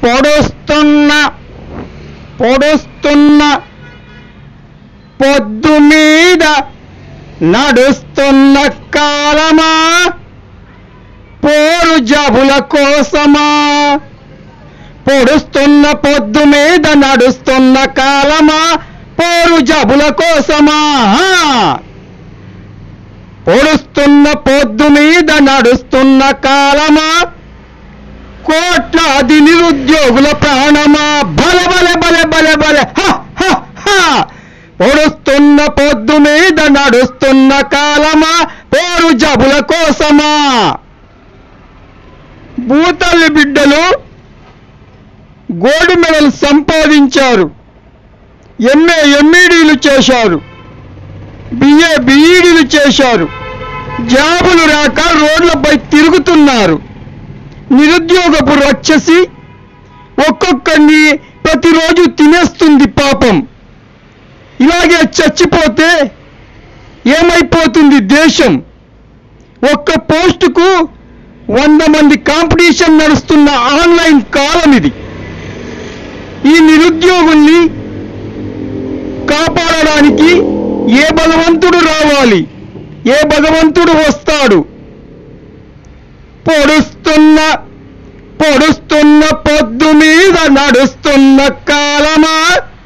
పొడుస్తున్న పొడుస్తున్న పొద్దు మీద నడుస్తున్న కాలమా పోరు జబుల కోసమా పొడుస్తున్న పొద్దు మీద నడుస్తున్న కాలమా పోరు జబుల కోసమా పొడుస్తున్న పొద్దు మీద నడుస్తున్న కాలమా కోట్లాది నిరుద్యోగుల ప్రాణమా బల బల బల బల బల హ, హ, హ. పొడుస్తున్న పొద్దు మీద నడుస్తున్న కాలమా పోరు జబుల కోసమా భూతల్లి బిడ్డలు గోల్డ్ మెడల్ సంపాదించారు ఎంఏ ఎంఈడీలు చేశారు బిఏ బీఈడీలు చేశారు జాబులు రాక రోడ్లపై తిరుగుతున్నారు నిరుద్యోగపు రక్షసి ఒక్కొక్కరిని ప్రతిరోజు తినేస్తుంది పాపం ఇలాగే చచ్చిపోతే ఏమైపోతుంది దేశం ఒక్క పోస్టుకు వంద మంది కాంపిటీషన్ నడుస్తున్న ఆన్లైన్ కాలం ఇది ఈ నిరుద్యోగుల్ని కాపాడడానికి ఏ భగవంతుడు రావాలి ఏ భగవంతుడు వస్తాడు పొడుస్తున్న పొడుస్తున్న పొద్దు మీద నడుస్తున్న కాలమా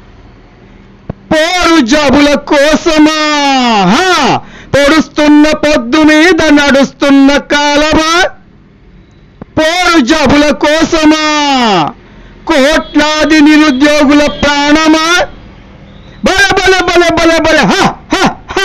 పోరు జబుల కోసమా హా! పొడుస్తున్న పొద్దు మీద నడుస్తున్న కాలమా పోరు జబుల కోసమా కోట్లాది నిరుద్యోగుల ప్రాణమా బల బల బల బల బల హ, హ, హ.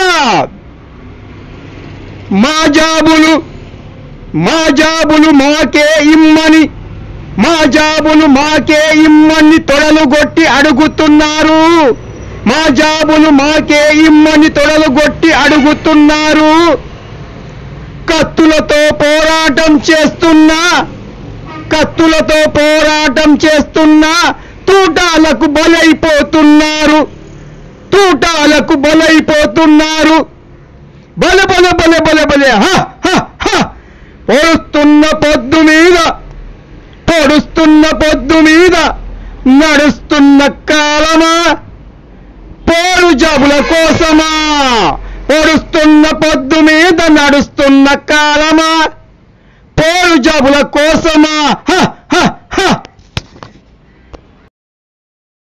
మా జాబులు మా జాబులు మాకే ఇమ్మని మా జాబులు మాకే ఇమ్మని తొడలు కొట్టి అడుగుతున్నారు మా జాబులు మాకే ఇమ్మని తొడలు కొట్టి అడుగుతున్నారు కత్తులతో పోరాటం చేస్తున్నా కత్తులతో పోరాటం చేస్తున్నా తూటాలకు బలైపోతున్నారు తూటాలకు బలైపోతున్నారు బల బల బల బల బల హ హ హ పొడుస్తున్న పొద్దు మీద పొడుస్తున్న పొద్దు మీద నడుస్తున్న కాలమా పోరు జబుల కోసమా పొడుస్తున్న పొద్దు మీద నడుస్తున్న కాలమా పోరు జబుల కోసమా హ